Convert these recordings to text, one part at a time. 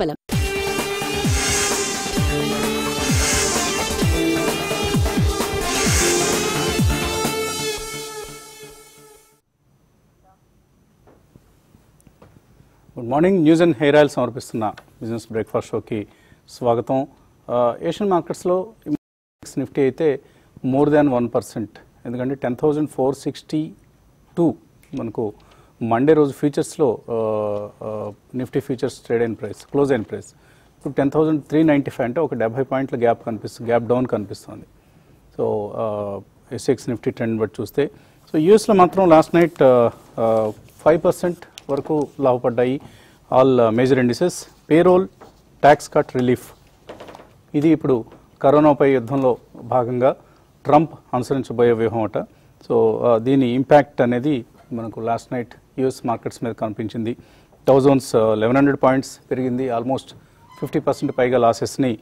నిష్ఫలం good morning news and hair oil సమర్పిస్తున్న business breakfast షోకి స్వాగతం ఆ, ఏషియన్ మార్కెట్స్లో నిఫ్టీ అయితే మోర్ దాన్ వన్ పర్సెంట్ ఎందుకంటే ten thousand four sixty two మనకు మండే రోజు ఫ్యూచర్స్లో నిఫ్టీ ఫ్యూచర్స్ ట్రేడ్ అయిన ప్రైస్ క్లోజ్ అయిన ప్రైస్ ఇప్పుడు ten thousand three ninety five అంటే ఒక డెబ్బై పాయింట్ల గ్యాప్ కనిపిస్తుంది గ్యాప్ డౌన్ కనిపిస్తుంది సో ఎస్ఎక్స్ నిఫ్టీ ట్రెండ్ బట్టి చూస్తే సో యూఎస్లో మాత్రం లాస్ట్ నైట్ ఫైవ్ పర్సెంట్ వరకు లాభపడ్డాయి all major indices payroll tax cut relief ఇది ఇప్పుడు కరోనాపై యుద్ధంలో భాగంగా ట్రంప్ అనుసరించబోయే వ్యూహం అట సో ఆ, దీని ఇంపాక్ట్ అనేది మనకు లాస్ట్ నైట్ యుఎస్ మార్కెట్స్ మీద కనిపించింది థౌజండ్స్ లెవెన్ హండ్రెడ్ పాయింట్స్ పెరిగింది ఆల్మోస్ట్ ఫిఫ్టీ పర్సెంట్ పైగా లాసెస్ని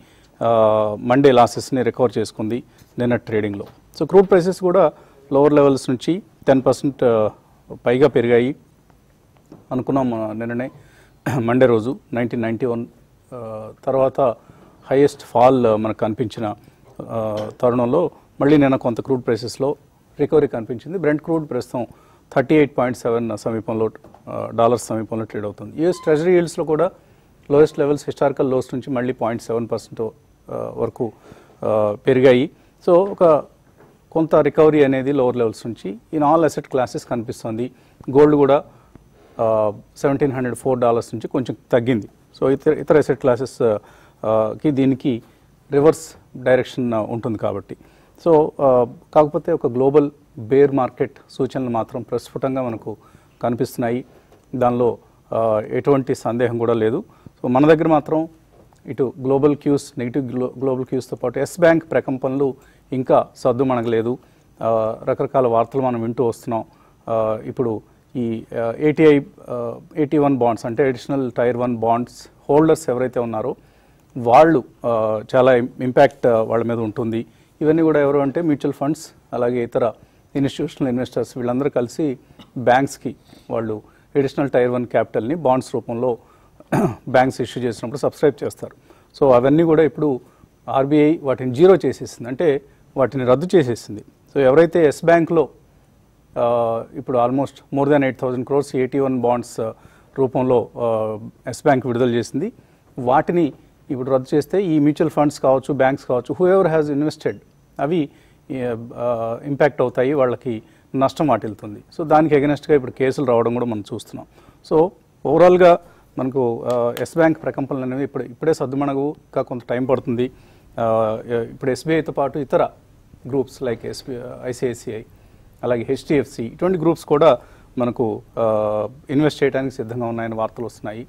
మండే లాసెస్ని రికవర్ చేసుకుంది నిన్న ట్రేడింగ్లో సో క్రూడ్ ప్రైసెస్ కూడా లోవర్ లెవెల్స్ నుంచి టెన్ పర్సెంట్ పైగా పెరిగాయి అనుకున్నాం ఆ, నిన్ననే మండే రోజు నైన్టీన్ నైంటీ వన్ తర్వాత హైయెస్ట్ ఫాల్ మనకు కనిపించిన ఆ, తరుణంలో మళ్ళీ నిన్న కొంత క్రూడ్ ప్రైసెస్లో రికవరీ కనిపించింది బ్రెంట్ క్రూడ్ ప్రస్తుతం థర్టీ ఎయిట్ పాయింట్ సెవెన్ సమీపంలో డాలర్స్ సమీపంలో ట్రేడ్ అవుతుంది యుఎస్ ట్రెజరీ ఈల్డ్స్లో కూడా లోయెస్ట్ లెవెల్స్ హిస్టారికల్ లోస్ నుంచి మళ్ళీ పాయింట్ సెవెన్ పర్సెంట్ వరకు ఆ, పెరిగాయి సో ఒక కొంత రికవరీ అనేది లోవర్ లెవెల్స్ నుంచి ఇన్ ఆల్ అసెట్ క్లాసెస్ కనిపిస్తుంది గోల్డ్ కూడా సెవెంటీన్ హండ్రెడ్ ఫోర్ డాలర్స్ నుంచి కొంచెం తగ్గింది సో ఇతర ఇతర అసెట్ క్లాసెస్ కి దీనికి రివర్స్ డైరెక్షన్ ఉంటుంది కాబట్టి సో ఆ, కాకపోతే ఒక గ్లోబల్ బేర్ మార్కెట్ సూచనలు మాత్రం ప్రస్ఫుటంగా మనకు కనిపిస్తున్నాయి దానిలో ఆ, ఎటువంటి సందేహం కూడా లేదు సో మన దగ్గర మాత్రం ఇటు గ్లోబల్ క్యూస్ నెగిటివ్ గ్లో గ్లోబల్ క్యూస్తో పాటు ఎస్ బ్యాంక్ ప్రకంపనలు ఇంకా సద్దు మనగలేదు ఆ, రకరకాల వార్తలు మనం వింటూ వస్తున్నాం ఆ, ఇప్పుడు ఈ ఏటీఐ ఎయిటీ వన్ బాండ్స్ అంటే additional tier one bonds holders ఎవరైతే ఉన్నారో వాళ్ళు ఆ, చాలా ఇంపాక్ట్ వాళ్ళ మీద ఉంటుంది ఇవన్నీ కూడా ఎవరు అంటే మ్యూచువల్ ఫండ్స్ అలాగే ఇతర ఇన్స్టిట్యూషనల్ ఇన్వెస్టర్స్ వీళ్ళందరూ కలిసి బ్యాంక్స్కి వాళ్ళు అడిషనల్ టైర్ వన్ క్యాపిటల్ని బాండ్స్ రూపంలో బ్యాంక్స్ ఇష్యూ చేసినప్పుడు సబ్స్క్రైబ్ చేస్తారు సో అవన్నీ కూడా ఇప్పుడు ఆర్బీఐ వాటిని జీరో చేసేసింది అంటే వాటిని రద్దు చేసేసింది సో ఎవరైతే ఎస్ బ్యాంక్లో ఆ, ఇప్పుడు almost more than eight thousand crores eighty one bonds రూపంలో ఎస్ బ్యాంక్ విడుదల చేసింది వాటిని ఇప్పుడు రద్దు చేస్తే ఈ మ్యూచువల్ ఫండ్స్ కావచ్చు బ్యాంక్స్ కావచ్చు హూ ఎవర్ హ్యాస్ ఇన్వెస్టెడ్ అవి ఇంపాక్ట్ అవుతాయి వాళ్ళకి నష్టం వాటిల్తుంది సో దానికి ఎగనెస్ట్గా ఇప్పుడు కేసులు రావడం కూడా మనం చూస్తున్నాం సో ఓవరాల్గా మనకు ఎస్ బ్యాంక్ ప్రకంపనలు అనేవి ఇప్పుడు ఇప్పుడే సర్దుమణగు ఇంకా కొంత టైం పడుతుంది ఆ, ఇప్పుడు ఎస్బీఐతో పాటు ఇతర గ్రూప్స్ లైక్ ఎస్బీ ఐసిఐసిఐ అలాగే హెచ్డిఎఫ్సి ఇటువంటి గ్రూప్స్ కూడా మనకు ఇన్వెస్ట్ చేయడానికి సిద్ధంగా ఉన్నాయని వార్తలు వస్తున్నాయి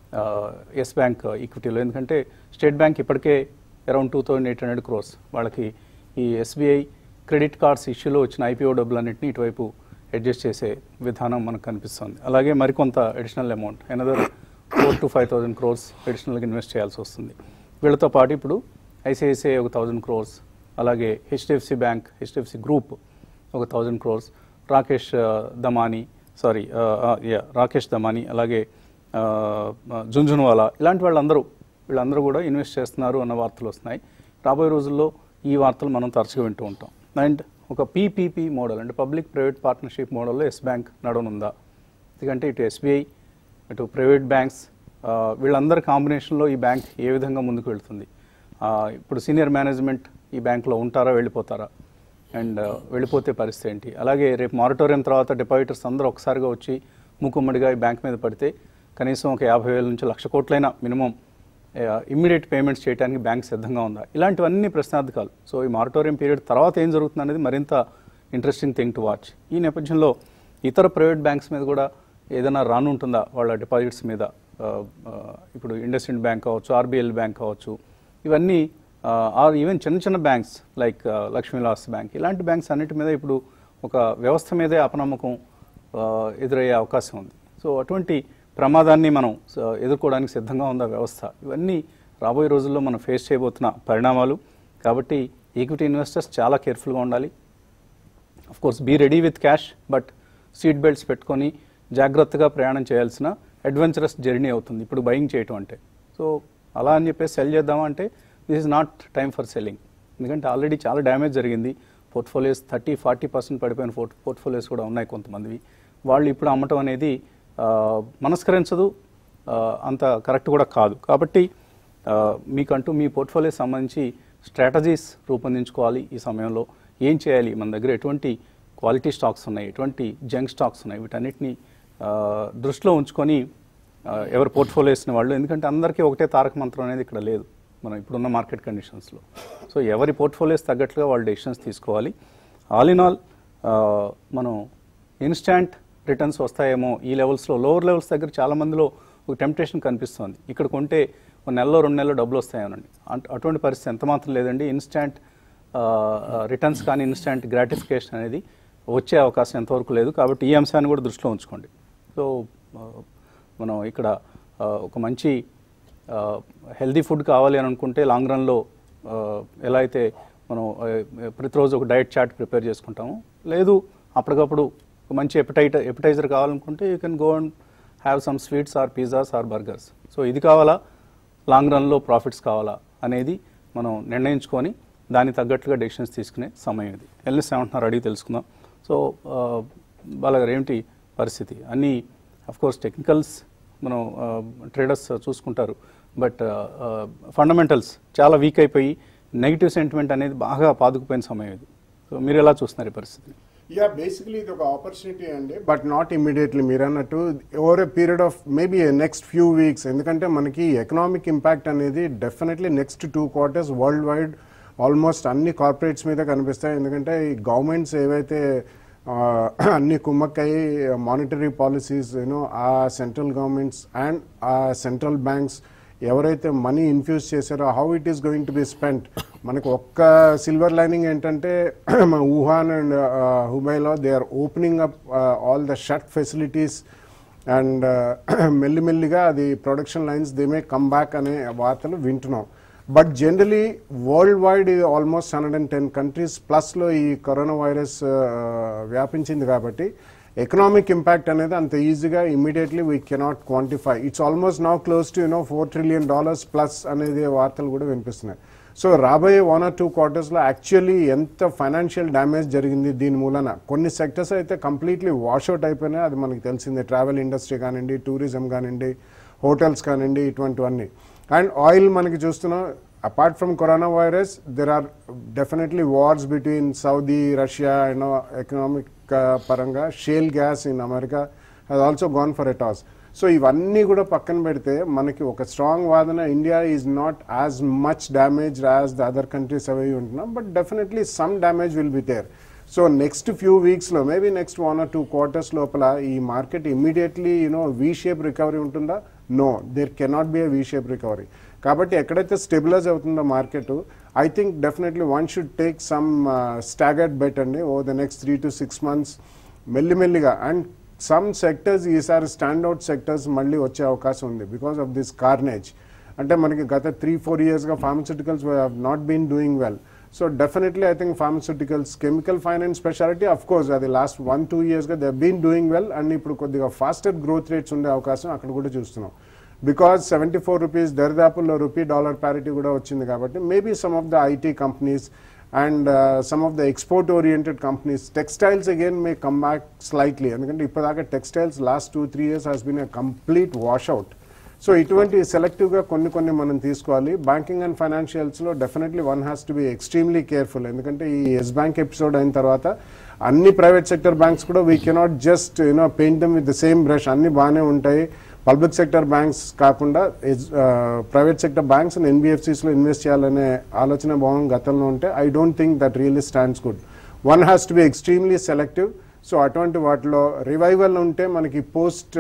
ఎస్ బ్యాంక్ ఈక్విటీలో ఎందుకంటే స్టేట్ బ్యాంక్ ఇప్పటికే around two thousand eight hundred crores వాళ్ళకి ఈ ఎస్బీఐ క్రెడిట్ కార్డ్స్ ఇష్యూలో వచ్చిన ఐపీఓ డబ్బులన్నింటినీ ఇటువైపు అడ్జస్ట్ చేసే విధానం మనకు కనిపిస్తుంది అలాగే మరికొంత additional amount another four to five thousand crores అడిషనల్గా ఇన్వెస్ట్ చేయాల్సి వస్తుంది వీళ్ళతో పాటు ఇప్పుడు ఐసిఐసిఐ ఒక థౌజండ్ క్రోర్స్ అలాగే హెచ్డిఎఫ్సి బ్యాంక్ హెచ్డిఎఫ్సి గ్రూప్ ఒక థౌజండ్ క్రోర్స్ రాకేష్ ఆ, దమాని సారీ యా రాకేష్ దమాని అలాగే ఆ, ఆ, జుంజున్వాలా ఇలాంటి వాళ్ళందరూ వీళ్ళందరూ కూడా ఇన్వెస్ట్ చేస్తున్నారు అన్న వార్తలు వస్తున్నాయి రాబోయే రోజుల్లో ఈ వార్తలు మనం తరచుగా వింటూ ఉంటాం అండ్ ఒక పీపీపీ మోడల్ అంటే పబ్లిక్ ప్రైవేట్ పార్ట్నర్షిప్ మోడల్లో ఎస్ బ్యాంక్ నడవనుందా ఎందుకంటే ఇటు ఎస్బీఐ ఇటు ప్రైవేట్ బ్యాంక్స్ ఆ, వీళ్ళందరి కాంబినేషన్లో ఈ బ్యాంక్ ఏ విధంగా ముందుకు వెళ్తుంది ఆ, ఇప్పుడు సీనియర్ మేనేజ్మెంట్ ఈ బ్యాంక్లో ఉంటారా వెళ్ళిపోతారా అండ్ వెళ్ళిపోతే పరిస్థితి ఏంటి అలాగే రేపు మారిటోరియం తర్వాత డిపాజిటర్స్ అందరూ ఒకసారిగా వచ్చి మూకుమ్మడిగా ఈ బ్యాంక్ మీద పడితే కనీసం ఒక యాభై వేల నుంచి లక్ష కోట్లైనా మినిమం ఇమ్మీడియట్ పేమెంట్స్ చేయడానికి బ్యాంక్ సిద్ధంగా ఉందా ఇలాంటివన్నీ ప్రశ్నార్థకాలు సో ఈ మారిటోరియం పీరియడ్ తర్వాత ఏం జరుగుతుంది అనేది మరింత ఇంట్రెస్టింగ్ థింగ్ టు వాచ్ ఈ నేపథ్యంలో ఇతర ప్రైవేట్ బ్యాంక్స్ మీద కూడా ఏదైనా రానుంటుందా వాళ్ళ డిపాజిట్స్ మీద ఆ, ఆ, ఇప్పుడు ఇండస్ ఇండ్ బ్యాంక్ కావచ్చు ఆర్బీఎల్ బ్యాంక్ కావచ్చు ఇవన్నీ ఆర్ ఈవెన్ చిన్న చిన్న బ్యాంక్స్ లైక్ లక్ష్మీలాస్ బ్యాంక్ ఇలాంటి బ్యాంక్స్ అన్నిటి మీద ఇప్పుడు ఒక వ్యవస్థ మీదే అపనమ్మకం ఆ, ఎదురయ్యే అవకాశం ఉంది సో అటువంటి ప్రమాదాన్ని మనం స- ఎదుర్కోవడానికి సిద్ధంగా ఉందా వ్యవస్థ ఇవన్నీ రాబోయే రోజుల్లో మనం ఫేస్ చేయబోతున్న పరిణామాలు కాబట్టి ఈక్విటీ ఇన్వెస్టర్స్ చాలా కేర్ఫుల్గా ఉండాలి of course be ready with cash but seat belts పెట్టుకొని జాగ్రత్తగా ప్రయాణం చేయాల్సిన అడ్వెంచరస్ జర్నీ అవుతుంది ఇప్పుడు బయింగ్ చేయటం అంటే సో సో అలా అని చెప్పేసి సెల్ చేద్దామా అంటే this is not time for selling ఎందుకంటే ఆల్రెడీ చాలా డ్యామేజ్ జరిగింది పోర్ట్ఫోలియోస్ థర్టీ ఫార్టీ పర్సెంట్ పడిపోయిన పోర్ట్ పోర్ట్ఫోలియోస్ కూడా ఉన్నాయి కొంతమందివి వాళ్ళు ఇప్పుడు అమ్మటం అనేది ఆ, మనస్కరించదు ఆ, అంత కరెక్ట్ కూడా కాదు కాబట్టి ఆ, మీకంటూ మీ పోర్ట్ఫోలియో సంబంధించి స్ట్రాటజీస్ రూపొందించుకోవాలి ఈ సమయంలో ఏం చేయాలి మన దగ్గర ఎటువంటి క్వాలిటీ స్టాక్స్ ఉన్నాయి ఎటువంటి జంక్ స్టాక్స్ ఉన్నాయి వీటన్నిటిని ఆ, దృష్టిలో ఉంచుకొని ఆ, ఎవరు పోర్ట్ఫోలియో వేసిన వాళ్ళు ఎందుకంటే అందరికీ ఒకటే తారక మంత్రం అనేది ఇక్కడ లేదు మనం ఇప్పుడున్న మార్కెట్ కండిషన్స్లో సో ఎవరి పోర్ట్ఫోలియోస్ తగ్గట్టుగా వాళ్ళు డెసిషన్స్ తీసుకోవాలి ఆల్ ఇన్ ఆల్ మనం ఇన్స్టాంట్ రిటర్న్స్ వస్తాయేమో ఈ లెవెల్స్లో లోవర్ లెవెల్స్ దగ్గర చాలా మందిలో ఒక టెంప్టేషన్ కనిపిస్తుంది ఇక్కడ కొంటే ఒక నెలలో రెండు నెలలు డబ్బులు వస్తాయనండి అంట అటువంటి పరిస్థితి ఎంత మాత్రం లేదండి ఇన్స్టాంట్ రిటర్న్స్ కానీ ఇన్స్టాంట్ గ్రాటిఫికేషన్ అనేది వచ్చే అవకాశం ఎంతవరకు లేదు కాబట్టి ఈ అంశాన్ని కూడా దృష్టిలో ఉంచుకోండి సో ఆ, మనం ఇక్కడ ఆ, ఒక మంచి హెల్దీ ఫుడ్ కావాలి అని అనుకుంటే లాంగ్ రన్లో ఎలా అయితే మనం ఆ, ప్రతిరోజు ఒక డైట్ చార్ట్ ప్రిపేర్ చేసుకుంటాము లేదు అప్పటికప్పుడు ఒక మంచి ఎపిటైట్ ఎపిటైజర్ కావాలనుకుంటే you can go and have some sweets or pizzas or burgers so ఇది కావాలా లాంగ్ రన్లో ప్రాఫిట్స్ కావాలా అనేది మనం నిర్ణయించుకొని దానికి తగ్గట్టుగా డెసిషన్స్ తీసుకునే సమయం ఇది ఎల్ఎస్ ఏమంటున్నారు అడిగి తెలుసుకుందాం సో బాలగారు ఏమిటి పరిస్థితి అన్నీ కోర్స్ టెక్నికల్స్ మనం ట్రేడర్స్ చూసుకుంటారు బట్ ఫండమెంటల్స్ చాలా వీక్ అయిపోయి నెగిటివ్ సెంటిమెంట్ అనేది బాగా పాదుకుపోయిన సమయం ఇది సో మీరు ఎలా చూస్తున్నారు ఈ పరిస్థితిని యా బేసిక్లీ ఇది ఒక ఆపర్చునిటీ అండి బట్ నాట్ ఇమీడియట్లీ మీరు అన్నట్టు over a period of maybe next few weeks ఎందుకంటే మనకి ఎకనామిక్ ఇంపాక్ట్ అనేది definitely next two quarters world wide almost అన్ని కార్పొరేట్స్ మీద కనిపిస్తాయి ఎందుకంటే ఈ గవర్నమెంట్స్ ఏవైతే ఆ, అన్ని కుమ్మక్కయి monetary policies you know uh central governments and uh central banks ఎవరైతే మనీ ఇన్ఫ్యూజ్ చేశారో how it is going to be spent మనకు ఒక్క సిల్వర్ లైనింగ్ ఏంటంటే మన వుహాన్ అండ్ హుబైలో they are opening up all the shut facilities and మెల్లిమెల్లిగా అది production lines they may come back అనే వార్తలు వింటున్నాం బట్ జనరలీ వరల్డ్ వైడ్ ఇది almost hundred and ten countries ప్లస్లో ఈ కరోనా వైరస్ వ్యాపించింది కాబట్టి ఎకనామిక్ ఇంపాక్ట్ అనేది అంత ఈజీగా immediately we cannot quantify it's almost now close to you know four trillion dollars plus అనేది వార్తలు కూడా వినిపిస్తున్నాయి సో రాబోయే వన్ ఆర్ టూ క్వార్టర్స్లో యాక్చువల్లీ ఎంత ఫైనాన్షియల్ డ్యామేజ్ జరిగింది దీని మూలన కొన్ని సెక్టర్స్ అయితే కంప్లీట్లీ వాష్అవుట్ అయిపోయినాయి అది మనకి తెలిసిందే ట్రావెల్ ఇండస్ట్రీ కానివ్వండి టూరిజం కానివ్వండి హోటల్స్ కానివ్వండి ఇటువంటివన్నీ అండ్ ఆయిల్ మనకి చూస్తున్నాం apart from corona virus there are definitely wars between Saudi Russia and economic పరంగా shale gas in America has also gone for a toss so ఇవన్నీ కూడా పక్కన పెడితే మనకి ఒక స్ట్రాంగ్ వాదన India is not as much damage as the other countries అవి ఉంటున్నాం but definitely some damage will be there so next few వీక్స్లో maybe next one or two quarters లోపల ఈ market immediately you know V shape recovery ఉంటుందా no there cannot be a V shape recovery కాబట్టి ఎక్కడైతే stabilize అవుతుందో market I think definitely one should take some staggered bet అండి over the next three to six months మెల్లిమెల్లిగా and some sectors ఈసారి standout sectors మళ్ళీ వచ్చే అవకాశం ఉంది బికాస్ ఆఫ్ దిస్ కార్నేజ్ అంటే మనకి గత త్రీ ఫోర్ ఇయర్స్గా pharmaceuticals have not been doing well so definitely I think pharmaceuticals chemical finance speciality of course అది లాస్ట్ వన్ టూ ఇయర్స్గా they been doing well and ఇప్పుడు కొద్దిగా ఫాస్టర్ గ్రోత్ రేట్స్ ఉండే అవకాశం అక్కడ కూడా చూస్తున్నాం బికాజ్ సెవెంటీ ఫోర్ రూపీస్ దరిదాపుల్లో రూపీ డాలర్ ప్యారిటీ కూడా వచ్చింది కాబట్టి maybe some of the IT companies and some of the export oriented companies textiles again may come back slightly ఎందుకంటే ఇప్పటిదాకా textiles last two three years has been a complete washout so ఇటువంటి సెలెక్టివ్గా కొన్ని కొన్ని మనం తీసుకోవాలి బ్యాంకింగ్ అండ్ ఫైనాన్షియల్స్లో definitely one has to be extremely careful ఎందుకంటే ఈ ఎస్ బ్యాంక్ ఎపిసోడ్ అయిన తర్వాత అన్ని ప్రైవేట్ సెక్టర్ బ్యాంక్స్ కూడా we cannot just you know paint them with the same brush అన్ని బాగానే ఉంటాయి పబ్లిక్ సెక్టర్ బ్యాంక్స్ కాకుండా ప్రైవేట్ సెక్టర్ బ్యాంక్స్ అండ్ ఎన్బిఎఫ్సిస్లో ఇన్వెస్ట్ చేయాలనే ఆలోచన భావం గతంలో ఉంటే I don't think that really stands good one has to be extremely selective so అటువంటి వాటిలో రివైవల్ ఉంటే మనకి పోస్ట్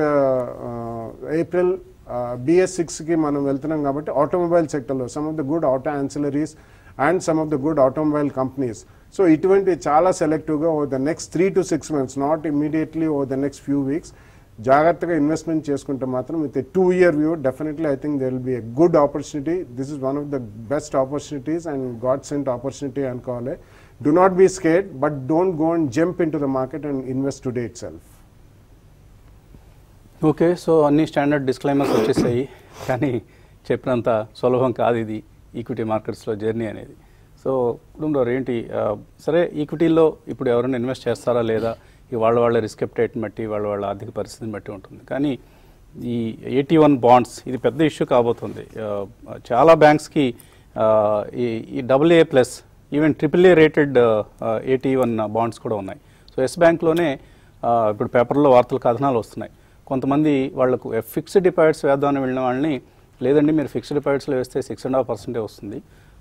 ఏప్రిల్ బిఎస్ సిక్స్కి మనం వెళ్తున్నాం కాబట్టి ఆటోమొబైల్ సెక్టర్లో some of the good auto ancillaries and some of the good automobile companies so ఇటువంటి చాలా సెలెక్టివ్గా over the next three to six months not immediately over the next few weeks జాగ్రత్తగా investment చేసుకుంటే మాత్రం with a two year view definitely I think they will be a good opportunity this is one of the best opportunities and god sent opportunity అనుకోవాలి do not be scared but don't go and jump in to the market and invest today itself okay so అన్ని standard disclaimers వచ్చేసాయి కానీ చెప్పినంత సులభం కాదు ఇది equity మార్కెట్స్లో journey అనేది సో కుటుంబంలో ఏంటి ఆ, సరే ఈక్విటీలో ఇప్పుడు ఎవరైనా ఇన్వెస్ట్ చేస్తారా లేదా ఈ వాళ్ళ వాళ్ళ రిస్క్ ఎప్టైట్ని బట్టి వాళ్ళ వాళ్ళ ఆర్థిక పరిస్థితిని బట్టి ఉంటుంది కానీ ఈ ఎయిటీ వన్ బాండ్స్ ఇది పెద్ద ఇష్యూ కాబోతుంది ఆ, చాలా బ్యాంక్స్కి ఆ, ఈ ఈ double A plus even triple A rated eighty one bonds కూడా ఉన్నాయి సో ఎస్ బ్యాంక్లోనే ఆ, ఇప్పుడు పేపర్లో వార్తలు కథనాలు వస్తున్నాయి కొంతమంది వాళ్లకు ఫిక్స్డ్ డిపాజిట్స్ వేద్దామని వెళ్ళిన వాళ్ళని లేదండి మీరు ఫిక్స్డ్ డిపాజిట్స్లో వేస్తే సిక్స్ అండ్ హాఫ్ పర్సెంటే వస్తుంది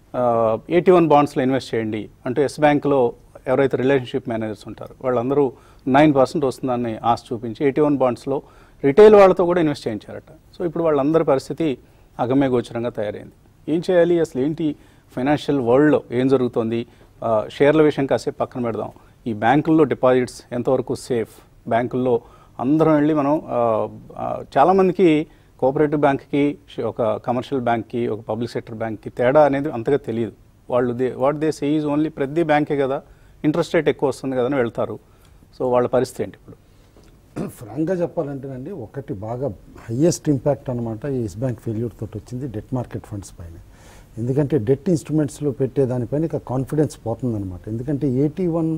ఎయిటీ వన్ బాండ్స్లో ఇన్వెస్ట్ చేయండి అంటూ ఎస్ బ్యాంక్లో ఎవరైతే రిలేషన్షిప్ మేనేజర్స్ ఉంటారో వాళ్ళందరూ నైన్ పర్సెంట్ వస్తుందని ఆశ చూపించి ఎయిటీ వన్ బాండ్స్లో రిటైల్ వాళ్ళతో కూడా ఇన్వెస్ట్ చేయించారట సో ఇప్పుడు వాళ్ళందరి పరిస్థితి అగమ్య గోచరంగా తయారైంది ఏం చేయాలి అసలు ఏంటి ఫైనాన్షియల్ వరల్డ్లో ఏం జరుగుతోంది ఆ, షేర్ల విషయం కాసేపు పక్కన పెడదాం ఈ బ్యాంకుల్లో డిపాజిట్స్ ఎంతవరకు సేఫ్ బ్యాంకుల్లో అందరం వెళ్ళి మనం ఆ, ఆ, చాలామందికి కోఆపరేటివ్ బ్యాంక్కి ఒక కమర్షియల్ బ్యాంక్కి ఒక పబ్లిక్ సెక్టర్ బ్యాంక్కి తేడా అనేది అంతగా తెలియదు వాళ్ళు they what they say is only ప్రతి బ్యాంకే కదా ఇంట్రెస్ట్ రేట్ ఎక్కువ వస్తుంది కదా అని వెళ్తారు సో వాళ్ళ పరిస్థితి ఏంటి ఇప్పుడు ఫ్రాంక్గా చెప్పాలంటేనండి ఒకటి బాగా హయ్యెస్ట్ ఇంపాక్ట్ అనమాట ఈ ఎస్ బ్యాంక్ ఫెయిల్యూర్ తోటి వచ్చింది డెట్ మార్కెట్ ఫండ్స్ పైన ఎందుకంటే డెట్ ఇన్స్ట్రుమెంట్స్లో పెట్టే దానిపైన ఇక కాన్ఫిడెన్స్ పోతుందన్నమాట ఎందుకంటే eighty one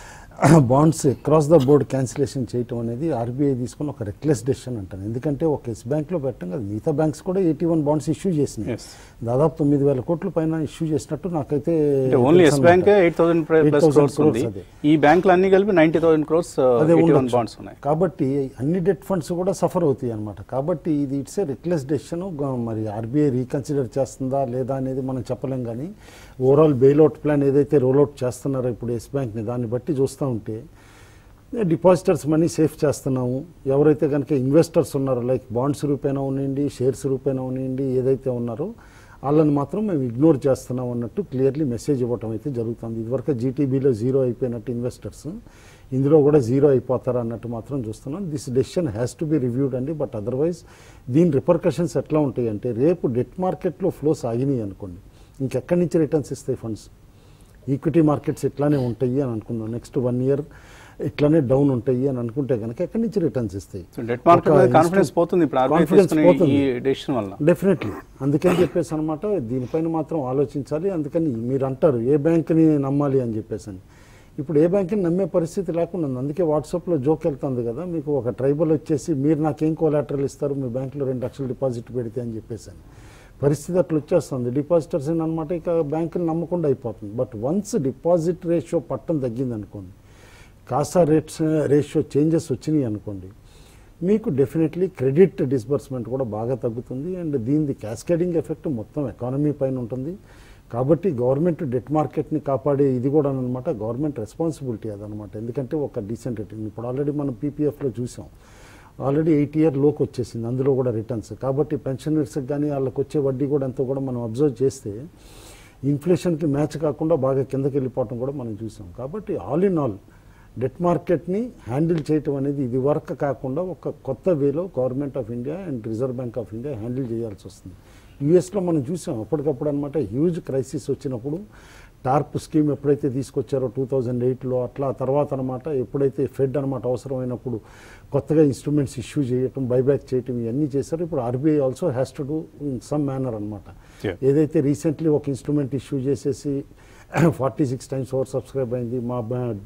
bonds across the board cancellation చేయటం అనేది ఆర్బీఐ తీసుకుని ఒక రెక్లెస్ డెసిషన్ అంటాను ఎందుకంటే ఒక ఎస్ బ్యాంక్లో పెట్టడం కదా మిగతా బ్యాంక్స్ కూడా ఎయిటీ వన్ బాండ్స్ ఇష్యూ చేసినాయి Yes. దాదాపు తొమ్మిది వేల కోట్ల పైన ఇష్యూ చేసినట్టు నాకైతే అంటే ఓన్లీ తెలుసు ఎస్ అన్నమాట. బ్యాంకే eight thousand plus 8,000 crores crores ఉంది అదే. ఈ బ్యాంకులు అన్ని కలిపి నైన్టీ థౌసండ్ క్రోర్స్ అదే ఎయిటీ వన్ ఉండొచ్చు. బాండ్స్ ఉన్నాయి కాబట్టి అన్ని డెట్ ఫండ్స్ కూడా సఫర్ అవుతాయి అనమాట కాబట్టి ఇది ఇట్స్ ఏ రిక్లెస్ డెసిషన్ మరి ఆర్బీఐ రీకన్సిడర్ చేస్తుందా లేదా అనేది మనం చెప్పలేం కానీ ఓవరాల్ బెయిల్అవుట్ ప్లాన్ ఏదైతే రోల్అవుట్ చేస్తున్నారో ఇప్పుడు ఎస్ బ్యాంక్ని దాన్ని బట్టి చూస్తూ ఉంటే డిపాజిటర్స్ మనీ సేఫ్ చేస్తున్నాము ఎవరైతే కనుక ఇన్వెస్టర్స్ ఉన్నారో లైక్ బాండ్స్ రూపేనా ఉండండి షేర్స్ రూపేనా ఉండండి ఏదైతే ఉన్నారో వాళ్ళని మాత్రం మేము ఇగ్నోర్ చేస్తున్నాం అన్నట్టు క్లియర్లీ మెసేజ్ ఇవ్వటం అయితే జరుగుతుంది ఇదివరకు జీటీబీలో జీరో అయిపోయినట్టు ఇన్వెస్టర్స్ ఇందులో కూడా జీరో అయిపోతారు అన్నట్టు మాత్రం చూస్తున్నాం this decision has to be reviewed అండి బట్ అదర్వైజ్ దీని రిపర్కషన్స్ ఎట్లా ఉంటాయి అంటే రేపు డెట్ మార్కెట్లో ఫ్లోస్ ఆగినాయి అనుకోండి ఇంకెక్కడి నుంచి రిటర్న్స్ ఇస్తాయి ఫండ్స్ ఈక్విటీ మార్కెట్స్ ఇట్లానే ఉంటాయి అని అనుకుందాం నెక్స్ట్ వన్ ఇయర్ ఇట్లానే డౌన్ ఉంటాయి అని అనుకుంటే కనుక ఎక్కడి నుంచి రిటర్న్స్ ఇస్తాయి సో డెట్ మార్కెట్ ఒక మీద కాన్ఫిడెన్స్ ఇన్స్టి- పోతుంది ఇప్పుడు ఆర్బీఐ Confidence తీసుకునే పోతుంది. ఈ డెసిషన్ వల్ల డెఫినెట్లీ అందుకని చెప్పేసి అనమాట దీనిపైన మాత్రం ఆలోచించాలి అందుకని మీరు అంటారు ఏ బ్యాంక్ని నమ్మాలి అని చెప్పేసి అని ఇప్పుడు ఏ బ్యాంక్ని నమ్మే పరిస్థితి లేకుండా ఉంది అందుకే వాట్సాప్లో జోక్ వెళ్తుంది కదా మీకు ఒక ట్రైబల్ వచ్చేసి మీరు నాకేం కోలాటరల్ ఇస్తారు మీ బ్యాంకులో రెండు లక్షలు డిపాజిట్ పెడితే అని చెప్పేసి అని పరిస్థితి అట్లా వచ్చేస్తుంది డిపాజిటర్స్ అనమాట ఇక బ్యాంకులు నమ్మకుండా అయిపోతుంది బట్ వన్స్ డిపాజిట్ రేషియో పట్టం తగ్గింది అనుకోండి కాసా రేట్స్ రేషియో చేంజెస్ వచ్చినాయి అనుకోండి మీకు డెఫినెట్లీ క్రెడిట్ డిస్బర్స్మెంట్ కూడా బాగా తగ్గుతుంది అండ్ దీనిది క్యాస్కేడింగ్ ఎఫెక్ట్ మొత్తం ఎకానమీ పైన ఉంటుంది కాబట్టి గవర్నమెంట్ డెట్ మార్కెట్ని కాపాడే ఇది కూడా అనమాట గవర్నమెంట్ రెస్పాన్సిబిలిటీ అదనమాట ఎందుకంటే ఒక డీసెంట్ రిటర్న్ ఇప్పుడు ఆల్రెడీ మనం పీపీఎఫ్లో చూసాం ఆల్రెడీ ఎయిట్ ఇయర్ లోకి వచ్చేసింది అందులో కూడా రిటర్న్స్ కాబట్టి పెన్షనర్స్కి కానీ వాళ్ళకి వచ్చే వడ్డీ కూడా ఎంతో కూడా మనం అబ్జర్వ్ చేస్తే ఇన్ఫ్లేషన్కి మ్యాచ్ కాకుండా బాగా కిందకి వెళ్ళిపోవటం కూడా మనం చూసాం కాబట్టి ఆల్ ఇన్ ఆల్ డెట్ మార్కెట్ని హ్యాండిల్ చేయటం అనేది ఇది వరకు కాకుండా ఒక కొత్త వేలో government of India and reserve bank of India handle చేయాల్సి వస్తుంది యూఎస్లో మనం చూసాం అప్పటికప్పుడు అనమాట హ్యూజ్ క్రైసిస్ వచ్చినప్పుడు టార్ప్ స్కీమ్ ఎప్పుడైతే తీసుకొచ్చారో టూ థౌజండ్ ఎయిట్లో అట్లా ఆ తర్వాత అనమాట ఎప్పుడైతే ఫెడ్ అనమాట అవసరమైనప్పుడు కొత్తగా ఇన్స్ట్రుమెంట్స్ ఇష్యూ చేయటం బైబ్యాక్ చేయటం ఇవన్నీ చేశారు ఇప్పుడు RBI also has to do in some manner అనమాట Yeah. ఏదైతే రీసెంట్లీ ఒక ఇన్స్ట్రుమెంట్ ఇష్యూ చేసేసి forty six times over subscribe అయింది మా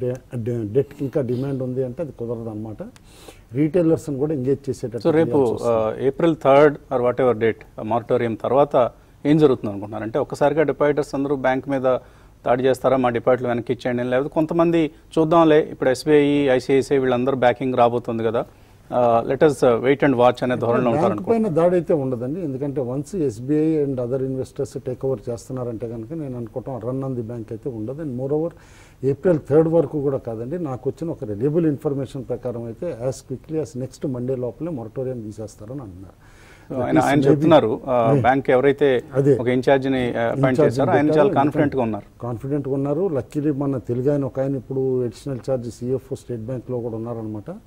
డెట్కి ఇంకా డిమాండ్ ఉంది అంటే అది కుదరదు అనమాట రీటైలర్స్ని కూడా ఎంగేజ్ చేసేటట్టు సో రేపు చేయాల్సి వస్తుంది. April third or whatever date moratorium తర్వాత ఏం జరుగుతుంది అనుకుంటున్నారు అంటే ఒక్కసారిగా డిపాజిటర్స్ అందరూ బ్యాంక్ మీద దాడి చేస్తారా మా డిపాజిట్లు వెనక్కి ఇచ్చేయండి అని లేకపోతే కొంతమంది చూద్దాంలే ఇప్పుడు ఎస్బీఐ ఐసిఐసిఐ వీళ్ళందరూ బ్యాకింగ్ రాబోతుంది కదా లెటర్స్ వెయిట్ అండ్ వాచ్ అనే ధోరణిలో ఉంటారు బ్యాంక్ పైన దాడి అయితే ఉండదండి ఎందుకంటే once SBI and other investors take over చేస్తున్నారంటే కనుక నేను అనుకోవటం రన్ ఆన్ ది బ్యాంక్ అయితే ఉండదు and more over April third వరకు కూడా కాదండి నాకు వచ్చిన ఒక రెలియబుల్ ఇన్ఫర్మేషన్ ప్రకారం అయితే as quickly as next Monday లోపలే మొరటోరియం తీసేస్తారని అన్నారు ఆయన ఆయన చెప్తున్నారు బ్యాంక్ ఎవరైతే అదే. ఒక ఇన్ఛార్జిని అపాయింట్ ఇన్ఛార్జిని చేశారో ఆయన పెట్టారు. చాలా కాన్ఫిడెంట్ గా ఉన్నారు కాన్ఫిడెంట్గా ఉన్నారు లక్కీలీ మన తెలుగు ఆయన ఒక ఆయన ఇప్పుడు అడిషనల్ ఛార్జ్ సిఎఫ్ఓ స్టేట్ బ్యాంక్లో కూడా ఉన్నారనమాట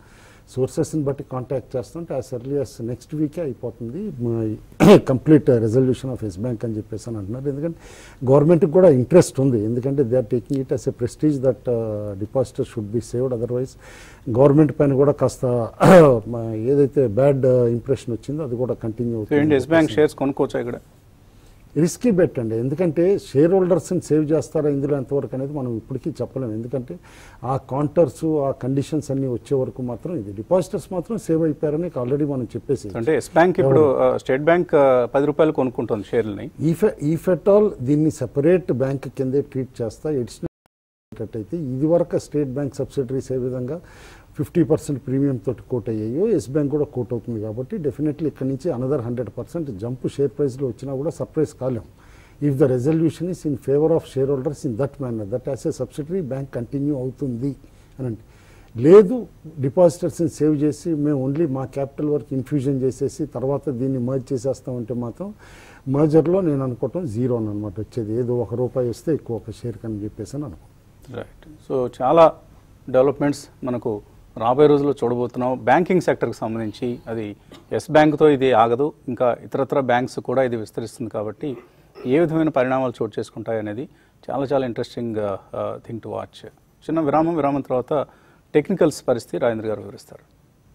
సోర్సెస్ని బట్టి కాంటాక్ట్ చేస్తుంటే యాజ్ ఎర్లీ యాజ్ నెక్స్ట్ వీకే అయిపోతుంది complete resolution of Yes bank అని చెప్పేసి అని అంటున్నారు ఎందుకంటే గవర్నమెంట్కి కూడా ఇంట్రెస్ట్ ఉంది ఎందుకంటే they are taking it as a prestige that depositor should be saved otherwise government పైన కూడా కాస్త మా ఏదైతే బ్యాడ్ ఇంప్రెషన్ వచ్చిందో అది కూడా కంటిన్యూ సో ఏంటి ఎస్ బ్యాంక్ షేర్స్ కొనుక్కోవచ్చా ఇక్కడ రిస్కీ బెట్ అండి ఎందుకంటే షేర్ హోల్డర్స్ని సేవ్ చేస్తారా ఇందులో ఎంతవరకు అనేది మనం ఇప్పటికీ చెప్పలేము ఎందుకంటే ఆ కౌంటర్స్ ఆ కండిషన్స్ అన్నీ వచ్చే వరకు మాత్రం ఇది డిపాజిటర్స్ మాత్రం సేవ్ అయిపోయారని ఆల్రెడీ మనం చెప్పేసి అంటే ఎస్ బ్యాంక్ ఇప్పుడు ఆ, స్టేట్ బ్యాంక్ ఆ, పది రూపాయలు కొనుక్కుంటుంది షేర్లని ఈఫె ఈఫెటాల్ దీన్ని సెపరేట్ బ్యాంక్ కిందే ట్రీట్ చేస్తా ఎడిషనల్ అయితే ఇది వరకు స్టేట్ బ్యాంక్ సబ్సిడరీస్ ఏ విధంగా ఫిఫ్టీ పర్సెంట్ ప్రీమియం తోటి కోట్ అయ్యాయో ఎస్ బ్యాంక్ కూడా కోట్ అవుతుంది కాబట్టి డెఫినెట్లీ ఇక్కడ నుంచి another hundred percent jump share ప్రైస్లో వచ్చినా కూడా సర్ప్రైజ్ కాలేం if the resolution is in favour of shareholders in that manner that as a subsidiary bank continue అవుతుంది అని అంటే లేదు డిపాజిటర్స్ని సేవ్ చేసి మేము ఓన్లీ మా క్యాపిటల్ వర్క్ ఇన్ఫ్యూజన్ చేసేసి తర్వాత దీన్ని మర్జ్ చేసేస్తామంటే మాత్రం మర్జర్లో నేను అనుకోవటం జీరో అనమాట వచ్చేది ఏదో ఒక రూపాయి వస్తే ఎక్కువ ఒక షేర్ కని చెప్పేసి అని అనుకో రైట్ సో చాలా డెవలప్మెంట్స్ మనకు రాబోయే రోజుల్లో చూడబోతున్నాం బ్యాంకింగ్ సెక్టర్కి సంబంధించి అది ఎస్ బ్యాంక్తో ఇది ఆగదు ఇంకా ఇతరత్ర బ్యాంక్స్ కూడా ఇది విస్తరిస్తుంది కాబట్టి ఏ విధమైన పరిణామాలు చోటు చేసుకుంటాయి అనేది చాలా చాలా ఇంట్రెస్టింగ్ థింగ్ టు వాచ్ చిన్న విరామం విరామం తర్వాత టెక్నికల్స్ పరిస్థితి రాజేంద్ర గారు వివరిస్తారు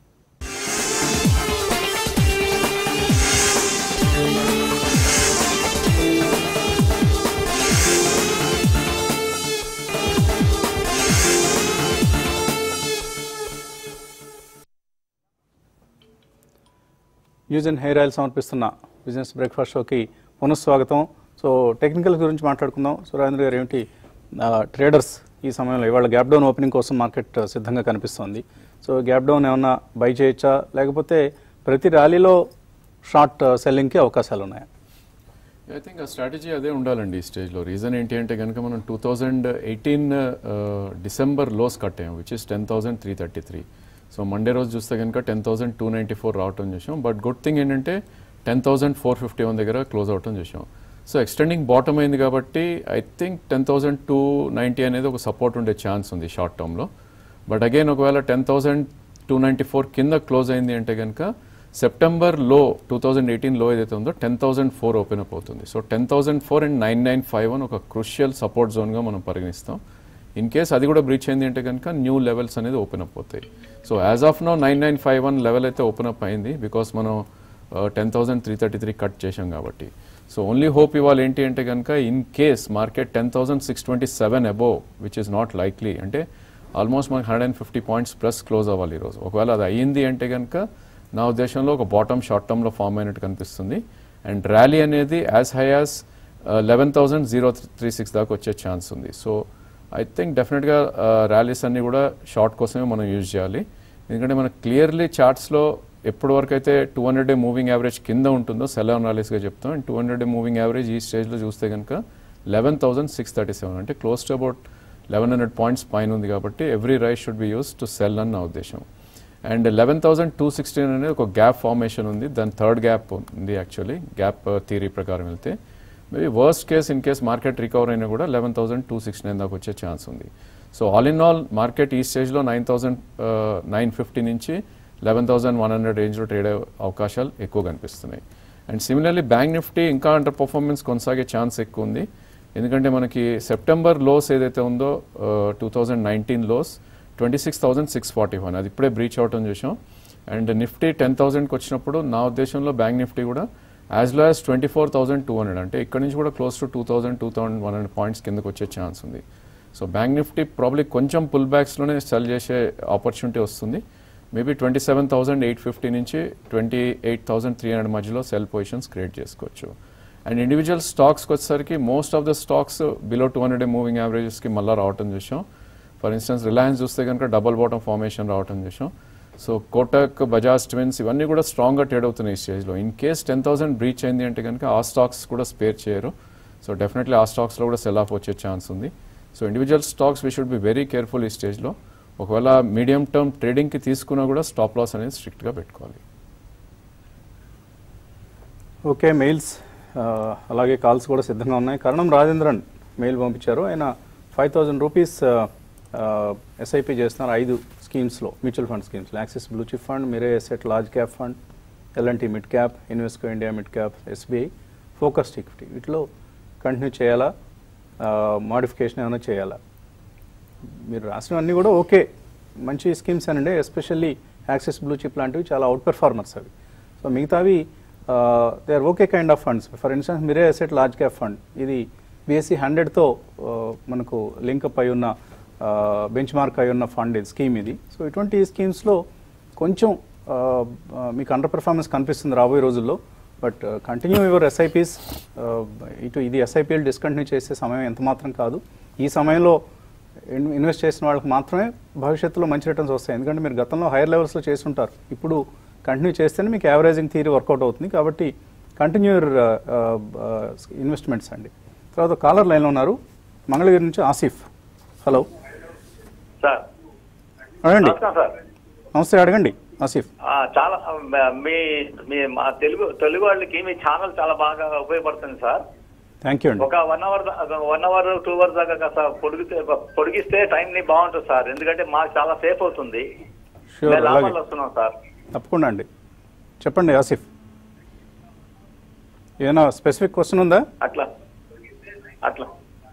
న్యూస్ అండ్ హెయిర్ ఆయిల్ సమర్పిస్తున్న బిజినెస్ బ్రేక్ఫాస్ట్ షోకి పునఃస్వాగతం సో టెక్నికల్ గురించి మాట్లాడుకుందాం సో రాజేంద్ర గారు ఏమిటి ట్రేడర్స్ ఈ సమయంలో ఇవాళ గ్యాప్ డౌన్ ఓపెనింగ్ కోసం మార్కెట్ సిద్ధంగా కనిపిస్తోంది సో గ్యాప్ డౌన్ ఏమన్నా బై చేయొచ్చా లేకపోతే ప్రతి ర్యాలీలో షార్ట్ సెల్లింగ్కి అవకాశాలు ఉన్నాయా ఐ థింక్ ఆ స్ట్రాటజీ అదే ఉండాలండి ఈ స్టేజ్లో రీజన్ ఏంటి అంటే కనుక మనం two thousand eighteen December lows కట్టాం which is ten thousand three thirty three so Monday రోజు చూస్తే కనుక ten thousand two ninety four రావటం చూసాం బట్ గుడ్ థింగ్ ఏంటంటే ten thousand four fifty one దగ్గర క్లోజ్ అవటం చూసాం సో ఎక్స్టెండింగ్ బాటమ్ అయింది కాబట్టి I think ten thousand two ninety అనేది ఒక సపోర్ట్ ఉండే ఛాన్స్ ఉంది షార్ట్ టర్మ్లో బట్ అగైన్ ఒకవేళ ten thousand two ninety four కింద క్లోజ్ అయింది అంటే కనుక సెప్టెంబర్ లో టూ థౌజండ్ ఎయిటీన్ లో ఏదైతే ఉందో ten thousand four open up అవుతుంది so ten thousand four and nine nine five అని ఒక క్రూషియల్ సపోర్ట్ జోన్గా మనం పరిగణిస్తాం ఇన్ కేస్ అది కూడా బ్రీచ్ అయింది అంటే కనుక న్యూ లెవెల్స్ అనేది ఓపెన్ అప్ అవుతాయి so as of now nine nine five one level అయితే ఓపెన్ అప్ అయింది బికాస్ మనం ten thousand three thirty three cut చేసాం కాబట్టి సో ఓన్లీ హోప్ ఇవాళ ఏంటి అంటే కనుక in case market ten thousand six twenty seven above which is not likely అంటే ఆల్మోస్ట్ మనకి hundred and fifty points plus close అవ్వాలి ఈరోజు ఒకవేళ అది అయ్యింది అంటే కనుక నా ఉద్దేశంలో ఒక బాటమ్ షార్ట్ టర్మ్లో ఫామ్ అయినట్టు కనిపిస్తుంది అండ్ ర్యాలీ అనేది as high as eleven thousand zero three six దాకా వచ్చే ఛాన్స్ ఉంది సో ఐ థింక్ డెఫినెట్గా ర్యాలీస్ అన్నీ కూడా షార్ట్ కోసమే మనం యూజ్ చేయాలి ఎందుకంటే మనకు క్లియర్లీ చార్ట్స్లో ఎప్పటి వరకు అయితే two hundred day moving average కింద ఉంటుందో సెల్ అనాలిస్గా చెప్తాం and two hundred day moving average ఈ స్టేజ్లో చూస్తే కనుక eleven thousand six thirty seven అంటే close to about eleven hundred points పైన ఉంది కాబట్టి every rise should be used to sell అని నా ఉద్దేశం and eleven thousand two sixteen అనేది ఒక గ్యాప్ ఫార్మేషన్ ఉంది దాని థర్డ్ గ్యాప్ ఉంది యాక్చువల్లీ గ్యాప్ థియరీ ప్రకారం వెళ్తే maybe worst case in case market recover అయినా కూడా eleven thousand two sixty nine దాకా వచ్చే ఛాన్స్ ఉంది so all in all market ఈ స్టేజ్లో నైన్ థౌసండ్ నైన్ ఫిఫ్టీ నుంచి లెవెన్ థౌసండ్ వన్ హండ్రెడ్ రేంజ్లో ట్రేడ్ అయ్యే అవకాశాలు ఎక్కువ కనిపిస్తున్నాయి అండ్ సిమిలర్లీ బ్యాంక్ నిఫ్టీ ఇంకా అండర్ పర్ఫార్మెన్స్ కొనసాగే ఛాన్స్ ఎక్కువ ఉంది ఎందుకంటే మనకి సెప్టెంబర్ లోస్ ఏదైతే ఉందో two thousand nineteen lows twenty six thousand six forty one అది ఇప్పుడే బ్రీచ్ అవటం చూసాం అండ్ నిఫ్టీ టెన్ థౌసండ్కి వచ్చినప్పుడు నా ఉద్దేశంలో బ్యాంక్ నిఫ్టీ కూడా as low as twenty four thousand two hundred అంటే ఇక్కడ నుంచి కూడా close to two thousand two thousand one hundred points కిందకు వచ్చే ఛాన్స్ ఉంది సో బ్యాంక్ నిఫ్టీ ప్రాబ్లీ కొంచెం పుల్ బ్యాక్స్లోనే సెల్ చేసే ఆపర్చునిటీ వస్తుంది maybe twenty seven thousand eight fifty నుంచి twenty eight thousand three hundred మధ్యలో సెల్ పొజిషన్స్ క్రియేట్ చేసుకోవచ్చు అండ్ ఇండివిజువల్ స్టాక్స్కి వచ్చేసరికి most of the stocks below two hundred moving యావరేజెస్కి మళ్ళీ రావటం చూసాం ఫర్ ఇన్స్టెన్స్ రిలయన్స్ చూస్తే కనుక డబల్ బాటమ్ ఫార్మేషన్ రావటం చూసాం సో కోటక్ బజాజ్ ట్విన్స్ ఇవన్నీ కూడా స్ట్రాంగ్గా ట్రేడ్ అవుతున్నాయి ఈ స్టేజ్లో in case ten thousand breach అయింది అంటే కనుక ఆ స్టాక్స్ కూడా స్పేర్ చేయరు సో డెఫినెట్లీ ఆ స్టాక్స్లో కూడా సెల్ ఆఫ్ వచ్చే ఛాన్స్ ఉంది so individual stocks we should be very careful ఈ స్టేజ్లో ఒకవేళ మీడియం టర్మ్ ట్రేడింగ్కి తీసుకున్నా కూడా స్టాప్ లాస్ అనేది స్ట్రిక్ట్గా పెట్టుకోవాలి ఓకే మెయిల్స్ ఆ, అలాగే కాల్స్ కూడా సిద్ధంగా ఉన్నాయి కరణం రాజేంద్రన్ మెయిల్ పంపించారు ఆయన ఫైవ్ థౌజండ్ రూపీస్ ఎస్ఐపి చేస్తున్నారు ఐదు స్కీమ్స్లో మ్యూచువల్ ఫండ్ స్కీమ్స్లో Axis blue chip fund Mirae asset large cap fund LNT mid cap Invesco India mid cap SBI focused equity వీటిలో కంటిన్యూ చేయాలా మాడిఫికేషన్ ఏమైనా చేయాలా మీరు రాసినవన్నీ కూడా ఓకే మంచి స్కీమ్స్ అనండి ఎస్పెషల్లీ యాక్సిస్ బ్లూ చిప్ లాంటివి చాలా అవుట్ పెర్ఫార్మర్స్ అవి సో మిగతావి they are okay kind of funds for instance Mirae asset large cap fund ఇది బీఎస్సీ హండ్రెడ్తో మనకు లింకప్ అయి ఉన్న బెంచ్ మార్క్ అయి ఉన్న ఫండ్ ఇది స్కీమ్ ఇది సో ఇటువంటి స్కీమ్స్లో కొంచెం ఆ, ఆ, మీకు అండర్ పెర్ఫార్మెన్స్ కనిపిస్తుంది రాబోయే రోజుల్లో బట్ కంటిన్యూ యువర్ ఎస్ఐపీస్ ఇటు ఇది ఎస్ఐపీఎల్ డిస్కంటిన్యూ చేసే సమయం ఎంత మాత్రం కాదు ఈ సమయంలో ఇన్- ఇన్వెస్ట్ చేసిన వాళ్ళకి మాత్రమే భవిష్యత్తులో మంచి రిటర్న్స్ వస్తాయి ఎందుకంటే మీరు గతంలో హైయర్ లెవెల్స్లో చేస్తుంటారు ఇప్పుడు కంటిన్యూ చేస్తేనే మీకు యావరేజింగ్ థియరీ వర్కౌట్ అవుతుంది కాబట్టి కంటిన్యూ ఇన్వెస్ట్మెంట్స్ అండి తర్వాత కాలర్ లైన్లో ఉన్నారు మంగళగిరి నుంచి ఆసిఫ్ హలో సార్ అడగండి నమస్కారం సార్ నమస్తే అడగండి ఆసిఫ్ ఆ, చాలా ఆ, మీ మీ మా తెలుగు తెలుగు వాళ్ళకి మీ ఛానల్ చాలా బాగా ఉపయోగపడుతుంది సార్ థ్యాంక్ యూ అండి ఒక one hour one hour two hours దాకా కాస్త పొడిగితే పొడిగిస్తే టైం ని బాగుంటుంది సార్ ఎందుకంటే మాకు చాలా సేఫ్ అవుతుంది షూర్ మేము అలాగే లాభాలు వస్తున్నాం సార్ తప్పకుండా అండి చెప్పండి ఆసిఫ్ ఏమైనా స్పెసిఫిక్ క్వశ్చన్ ఉందా అట్లా అట్లా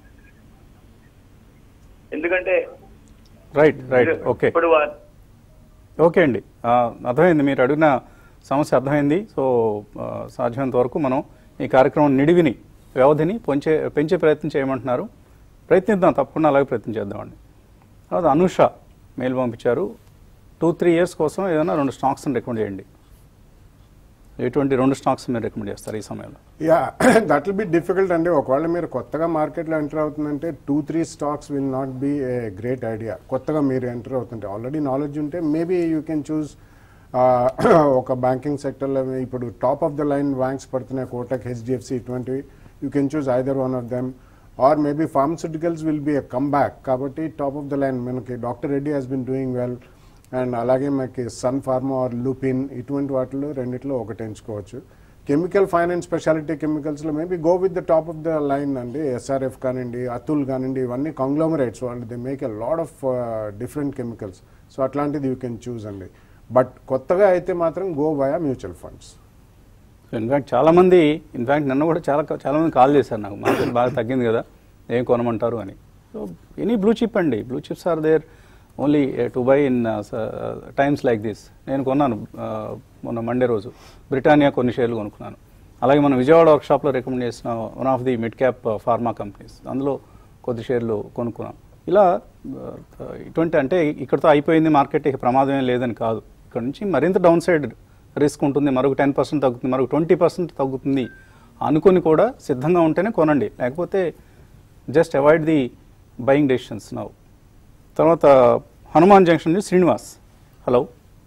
ఎందుకంటే రైట్ రైట్ ఓకే ఇప్పుడు వా- ఓకే అండి ఆ, అర్థమైంది మీరు అడిగిన సమస్య అర్థమైంది సో ఆ, సాధ్యమైనంత వరకు మనం ఈ కార్యక్రమం నిడివిని వ్యవధిని పెంచే పెంచే ప్రయత్నం చేయమంటున్నారు ప్రయత్నిద్దాం తప్పకుండా అలాగే ప్రయత్నం చేద్దామండి తర్వాత అనుష మెయిల్ పంపించారు టూ త్రీ ఇయర్స్ కోసం ఏదైనా రెండు స్టాక్స్ని రికమెండ్ చేయండి ఎటువంటి రెండు స్టాక్స్ మీరు రికమెండ్ చేస్తారు ఈ సమయంలో ya that will be difficult అండి ఒకవేళ మీరు కొత్తగా మార్కెట్లో ఎంటర్ అవుతుందంటే two three stocks will not be a great idea కొత్తగా మీరు ఎంటర్ అవుతుంటే ఆల్రెడీ నాలెడ్జ్ ఉంటే మేబీ యూ కెన్ చూస్ ఒక బ్యాంకింగ్ సెక్టర్లో ఇప్పుడు top of the line banks పడుతున్నాయి కోటక్ హెచ్డిఎఫ్సి ఇటువంటివి you can choose either one of them or maybe pharmaceuticals will be a come back కాబట్టి టాప్ ఆఫ్ ద లైన్ మనకి doctor Reddy has been doing well and అలాగే మనకి sun pharma are Lupin ఇటువంటి వాటిలో రెండిట్లో ఒకటి ఎంచుకోవచ్చు కెమికల్ ఫైనాన్స్ స్పెషాలిటీ కెమికల్స్లో maybe go with the top of the line అండి ఎస్ఆర్ఎఫ్ కానివ్వండి అతుల్ కానివ్వండి ఇవన్నీ కాంగ్లోమరేట్స్ వాళ్ళు they make a lot of different chemicals so అట్లాంటిది యూ కెన్ చూస్ అండి బట్ కొత్తగా అయితే మాత్రం go via mutual funds in fact చాలామంది ఇన్ఫ్యాక్ట్ నన్ను కూడా చాలా చాలామంది కాల్ చేశారు నాకు మార్కెట్ బాగా తగ్గింది కదా ఏం కొనమంటారు అని సో ఎనీ బ్లూ చిప్ అండి blue chips are there only to buy in times like this నేను కొన్నాను uh, మొన్న మండే రోజు బ్రిటానియా కొన్ని షేర్లు కొనుక్కున్నాను అలాగే మనం విజయవాడ వర్క్షాప్లో రికమెండ్ చేసిన one of the mid cap pharma companies అందులో కొద్ది షేర్లు కొనుక్కున్నాం ఇలా uh, ఇటువంటి అంటే ఇక్కడతో అయిపోయింది మార్కెట్ ఇక ప్రమాదం ఏం లేదని కాదు ఇక్కడ నుంచి మరింత డౌన్ సైడ్ రిస్క్ ఉంటుంది మరొక టెన్ పర్సెంట్ తగ్గుతుంది మరొక ట్వంటీ పర్సెంట్ తగ్గుతుంది అనుకొని కూడా సిద్ధంగా ఉంటేనే కొనండి లేకపోతే just avoid the buying decisions now తర్వాత హనుమాన్ జంక్షన్ నుంచి శ్రీనివాస్ హలో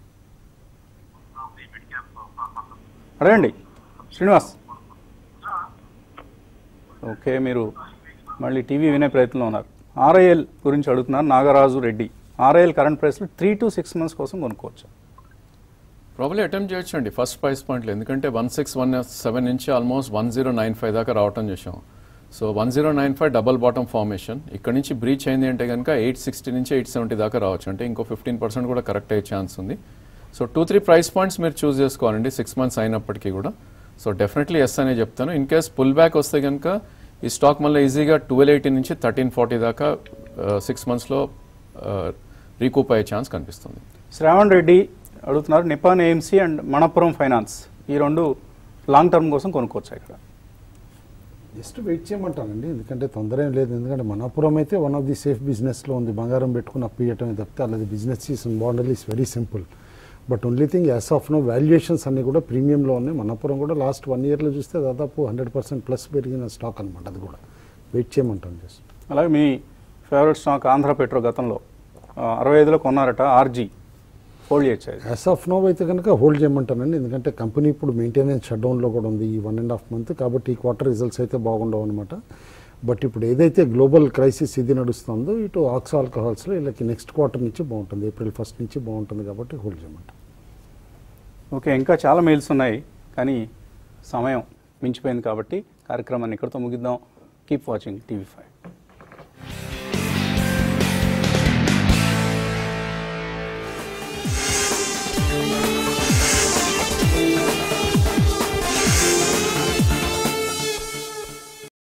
అడగండి శ్రీనివాస్ ఓకే మీరు మళ్ళీ టీవీ వినే ప్రయత్నంలో ఉన్నారు ఆర్ఐఎల్ గురించి అడుగుతున్నారు నాగరాజు రెడ్డి ఆర్ఐఎల్ కరెంట్ ప్రైస్లో త్రీ టు సిక్స్ మంత్స్ కోసం కొనుక్కోవచ్చు ప్రాబ్లీ అటెంప్ట్ చేయొచ్చు అండి ఫస్ట్ ప్రైస్ పాయింట్లో ఎందుకంటే వన్ సిక్స్ వన్ సెవెన్ నుంచి almost one zero nine five దాకా రావటం చేసాం so one zero nine five double bottom formation ఇక్కడ నుంచి బ్రీచ్ అయింది అంటే కనుక ఎయిట్ సిక్స్టీ నుంచి ఎయిట్ సెవెంటీ దాకా రావచ్చు అంటే ఇంకో ఫిఫ్టీన్ పర్సెంట్ కూడా కరెక్ట్ అయ్యే ఛాన్స్ ఉంది so two three price points మీరు చూస్ చేసుకోవాలండి సిక్స్ మంత్స్ అయినప్పటికీ కూడా సో డెఫినెట్లీ ఎస్ అనే చెప్తాను ఇన్ కేస్ పుల్ బ్యాక్ వస్తే కనుక ఈ స్టాక్ మళ్ళీ ఈజీగా ట్వెల్వ్ ఎయిటీ నుంచి థర్టీన్ ఫార్టీ దాకా సిక్స్ మంత్స్లో రీకూప్ అయ్యే ఛాన్స్ కనిపిస్తుంది శ్రావణ్ రెడ్డి అడుగుతున్నారు Nippon AMC and Manappuram finance ఈ రెండు లాంగ్ టర్మ్ కోసం కొనుక్కోవచ్చు ఇక్కడ జస్ట్ వెయిట్ చేయమంటానండి ఎందుకంటే తొందర ఏం లేదు ఎందుకంటే మనాపురం అయితే వన్ ఆఫ్ ది సేఫ్ బిజినెస్లో ఉంది బంగారం పెట్టుకుని అప్పు ఇవ్వటమే తప్పితే అలాది బిజినెస్ సీజన్ బాండల్ is very simple but only thing as of now valuations అన్ని కూడా ప్రీమియంలో ఉన్నాయి మనాపురం కూడా లాస్ట్ వన్ ఇయర్లో చూస్తే దాదాపు హండ్రెడ్ పర్సెంట్ ప్లస్ పెరిగిన స్టాక్ అనమాట అది కూడా వెయిట్ చేయమంటాను జస్ట్ అలాగే మీ ఫేవరెట్ స్టాక్ ఆంధ్ర పెట్రో గతంలో ఆ, అరవై ఐదులో కొన్నారట ఆర్జీ హోల్డ్ చేయొచ్చు అది. యాజ్ ఆఫ్ నో అయితే కనుక హోల్డ్ చేయమంటానండి ఎందుకంటే కంపెనీ ఇప్పుడు మెయింటెనెన్స్ షట్డౌన్లో కూడా ఉంది ఈ వన్ అండ్ హాఫ్ మంత్ కాబట్టి ఈ క్వార్టర్ రిజల్ట్స్ అయితే బాగుండవు అనమాట బట్ ఇప్పుడు ఏదైతే గ్లోబల్ క్రైసిస్ ఇది నడుస్తుందో ఇటు ఆక్స్ ఆల్కహాల్స్లో వీళ్ళకి నెక్స్ట్ క్వార్టర్ నుంచి బాగుంటుంది ఏప్రిల్ ఫస్ట్ నుంచి బాగుంటుంది కాబట్టి హోల్డ్ చేయమంటాం ఓకే ఇంకా చాలా మెయిల్స్ ఉన్నాయి కానీ సమయం మించిపోయింది కాబట్టి కార్యక్రమాన్ని ఇక్కడితో ముగిద్దాం కీప్ వాచింగ్ టీవీ ఫైవ్